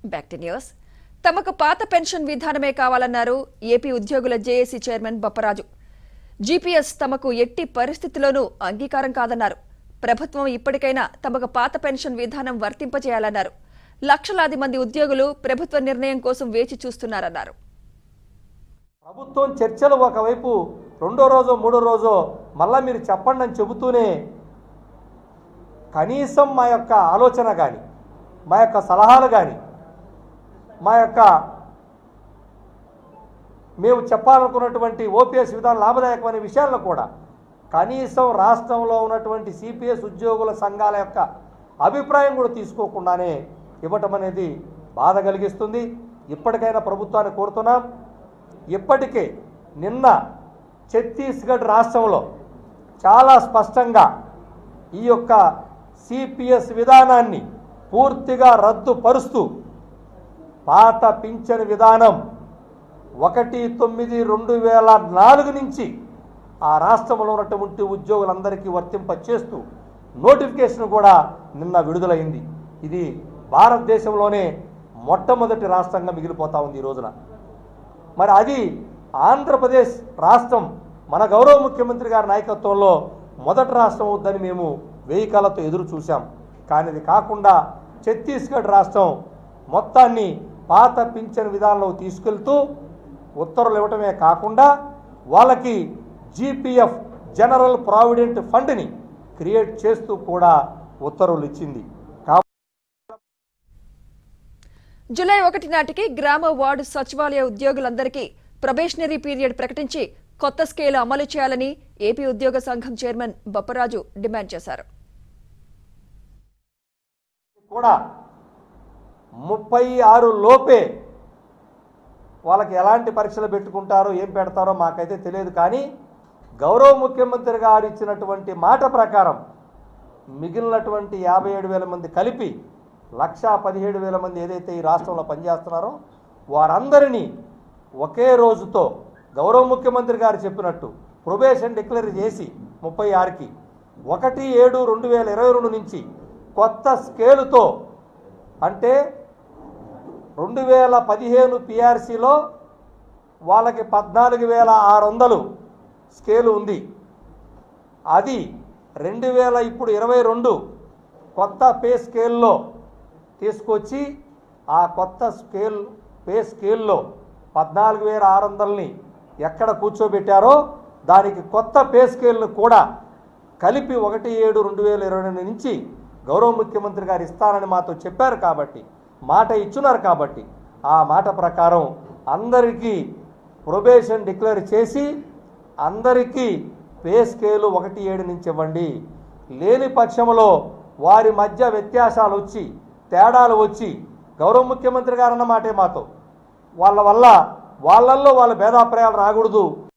back to news తమకు పాత pension విధానమే కావాలన్నారు ఏపీ ఉద్యోగుల జేఏసీ చైర్మన్ బప్పరాజు జీపీఎస్ తమకు ఎట్టి పరిస్థితిలోనూ అంగీకారం కాదన్నారు ప్రభుత్వం ఇప్పటికైనా తమకు పాత పెన్షన్ విధానం వర్తింపజేయాలన్నారు లక్షలాది మంది ఉద్యోగులు ప్రభుత్వ నిర్ణయం కోసం వేచి చూస్తున్నారన్నారు ప్రభుత్వం చర్చలు ఒకవైపు రెండో రోజో మూడో రోజో మళ్ళా మీరు చెప్పండి అని చెబుతూనే కనీసం మా యొక్క ఆలోచన కానీ మా యొక్క సలహాలు కానీ మా యొక్క మేము చెప్పాలనుకున్నటువంటి ఓపీఎస్ విధానం లాభదాయకమైన విషయాలను కూడా కనీసం రాష్ట్రంలో ఉన్నటువంటి సిపిఎస్ ఉద్యోగుల సంఘాల యొక్క అభిప్రాయం కూడా తీసుకోకుండానే ఇవ్వటం అనేది బాధ కలిగిస్తుంది ఇప్పటికైనా ప్రభుత్వాన్ని కోరుతున్నాం ఇప్పటికే నిన్న ఛత్తీస్గఢ్ రాష్ట్రంలో చాలా స్పష్టంగా ఈ యొక్క సిపిఎస్ విధానాన్ని పూర్తిగా రద్దుపరుస్తూ పాత పింఛన్ విధానం ఒకటి తొమ్మిది రెండు వేల నాలుగు నుంచి ఆ రాష్ట్రంలో ఉన్నటువంటి ఉద్యోగులందరికీ వర్తింపచేస్తూ నోటిఫికేషన్ కూడా నిన్న విడుదలైంది ఇది భారతదేశంలోనే మొట్టమొదటి రాష్ట్రంగా మిగిలిపోతా ఉంది ఈ రోజున మరి అది ఆంధ్రప్రదేశ్ రాష్ట్రం మన గౌరవ ముఖ్యమంత్రి గారి నాయకత్వంలో మొదటి రాష్ట్రం అవుద్దని మేము వెయ్యి కాలతో ఎదురు చూశాం కానీ ఇది కాకుండా ఛత్తీస్గఢ్ రాష్ట్రం మొత్తాన్ని పాత పింఛన్ విధానంలో తీసుకెళ్తూ ఉత్తర్వులు ఇవ్వటమే కాకుండా వాళ్ళకి జీపీఎఫ్ జనరల్ ప్రావిడెంట్ ఫండ్ని క్రియేట్ చేస్తూ కూడా ఉత్తర్వులు ఇచ్చింది కా జూలై ఒకటి నాటికి గ్రామ వార్డు సచివాలయ ఉద్యోగులందరికీ ప్రొబేషనరీ పీరియడ్ ప్రకటించి కొత్త స్కేల్ అమలు చేయాలని ఏపీ ఉద్యోగ సంఘం చైర్మన్ బప్పరాజు డిమాండ్ చేశారు కూడా ముప్పై ఆరు లోపే వాళ్ళకి ఎలాంటి పరీక్షలు పెట్టుకుంటారో ఏం పెడతారో మాకైతే తెలియదు కానీ గౌరవ ముఖ్యమంత్రి గారు ఇచ్చినటువంటి మాట ప్రకారం మిగిలినటువంటి యాభై ఏడు వేల మంది కలిపి లక్షా పదిహేడు వేల మంది ఏదైతే ఈ రాష్ట్రంలో పనిచేస్తున్నారో వారందరినీ ఒకే రోజుతో గౌరవ ముఖ్యమంత్రి గారు చెప్పినట్టు ప్రొబేషన్ డిక్లేర్ చేసి ముప్పై ఆరుకి ఒకటి ఏడు రెండు వేల ఇరవై రెండు నుంచి కొత్త స్కేలుతో అంటే రెండు వేల పదిహేను పిఆర్సీలో వాళ్ళకి పద్నాలుగు వేల ఆరు వందలు స్కేలు ఉంది అది రెండు వేల ఇప్పుడు ఇరవై రెండు కొత్త పే స్కేల్లో తీసుకొచ్చి ఆ కొత్త స్కేల్ పే స్కేల్లో పద్నాలుగు వేల ఆరు వందలని ఎక్కడ కూర్చోబెట్టారో దానికి కొత్త పే స్కేల్ను కూడా కలిపి ఒకటి ఏడు రెండు వేల ఇరవై రెండు నుంచి గౌరవ ముఖ్యమంత్రి గారు ఇస్తానని మాతో చెప్పారు కాబట్టి మాట ఇచ్చున్నారు కాబట్టి ఆ మాట ప్రకారం అందరికీ ప్రొబేషన్ డిక్లేర్ చేసి అందరికీ పే స్కేలు ఒకటి ఏడు నుంచి ఇవ్వండి లేని పక్షంలో వారి మధ్య వ్యత్యాసాలు వచ్చి తేడాలు వచ్చి గౌరవ ముఖ్యమంత్రి గారు అన్న మాటే మాతో వాళ్ళ వల్ల వాళ్ళల్లో వాళ్ళ భేదాభిప్రాయాలు రాకూడదు